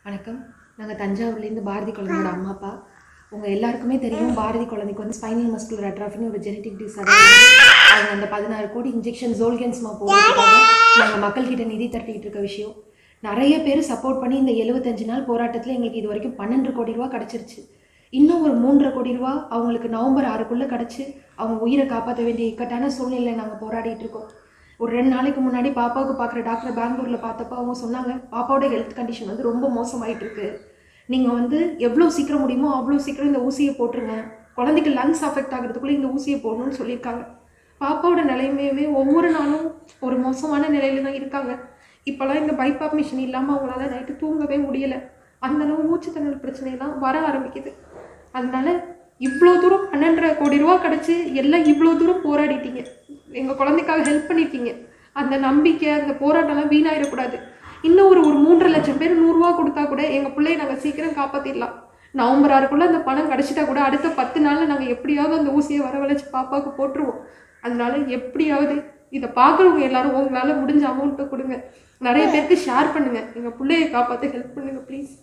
வணக்கம் நாங்கள் தஞ்சாவூர்லேருந்து பாரதி குழந்தையோட அம்மா அப்பா உங்கள் எல்லாருக்குமே தெரியும் பாரதி குழந்தைக்கு வந்து ஸ்பைனல் மஸ்குலர் அட்ராஃபின்னு ஒரு ஜெனட்டிக் டிசார்டர் அவங்க அந்த பதினாறு கோடி இன்ஜெக்ஷன் ஜோல்கன்ஸ்மா போடுறதுக்காக நாங்கள் மக்கள்கிட்ட நிதி திரட்டிக்கிட்டு இருக்க விஷயம் நிறைய பேர் சப்போர்ட் பண்ணி இந்த எழுபத்தஞ்சு நாள் போராட்டத்தில் எங்களுக்கு இது வரைக்கும் பன்னெண்டு கோடி ரூபா கிடச்சிருச்சு இன்னும் ஒரு மூன்றரை கோடி ரூபா அவங்களுக்கு நவம்பர் ஆறுக்குள்ளே கிடச்சி அவங்க உயிரை காப்பாற்ற வேண்டிய இக்கட்டான சூழ்நிலையில் நாங்கள் போராடிட்டு இருக்கோம் ஒரு ரெண்டு நாளைக்கு முன்னாடி பாப்பாவுக்கு பார்க்குற டாக்டர் பெங்களூரில் பார்த்தப்போ அவங்க சொன்னாங்க பாப்பாவோட ஹெல்த் கண்டிஷன் வந்து ரொம்ப மோசமாயிட்டு இருக்கு நீங்கள் வந்து எவ்வளோ சீக்கிரம் முடியுமோ அவ்வளோ சீக்கிரம் இந்த ஊசியை போட்டுருங்க குழந்தைக்கு லங்ஸ் அஃபெக்ட் ஆகிறதுக்குள்ளே இந்த ஊசியை போடணும்னு சொல்லியிருக்காங்க பாப்பாவோட நிலைமையுமே ஒவ்வொரு நாளும் ஒரு மோசமான நிலையில தான் இருக்காங்க இப்போலாம் இந்த பைபாப் மிஷின் இல்லாமல் அவங்களால நைட்டு தூங்கவே முடியலை அந்த அளவு மூச்சுத்திணறல் பிரச்சனைலாம் வர ஆரம்பிக்குது அதனால இவ்வளோ தூரம் பன்னெண்டரை கோடி ரூபா கிடச்சி எல்லாம் இவ்வளோ தூரம் போராடிட்டீங்க எங்கள் குழந்தைக்காக ஹெல்ப் பண்ணிட்டீங்க அந்த நம்பிக்கை அந்த போராட்டம்லாம் வீணாயிடக்கூடாது இன்னும் ஒரு ஒரு மூன்றரை லட்சம் பேர் நூறுரூவா கொடுத்தா கூட எங்கள் பிள்ளைய நாங்கள் சீக்கிரம் காப்பாற்றிடலாம் நவம்பர் ஆறுக்குள்ளே அந்த பணம் கிடச்சிட்டா கூட அடுத்த பத்து நாளில் நாங்கள் எப்படியாவது அந்த ஊசியை வரவழைச்சு பாப்பாவுக்கு போட்டுருவோம் அதனால எப்படியாவது இதை பார்க்குறவங்க எல்லாரும் உங்களால் முடிஞ்ச அமௌண்ட்டை கொடுங்க நிறைய பேருக்கு ஷேர் பண்ணுங்கள் எங்கள் பிள்ளைய காப்பாற்ற ஹெல்ப் பண்ணுங்கள் ப்ளீஸ்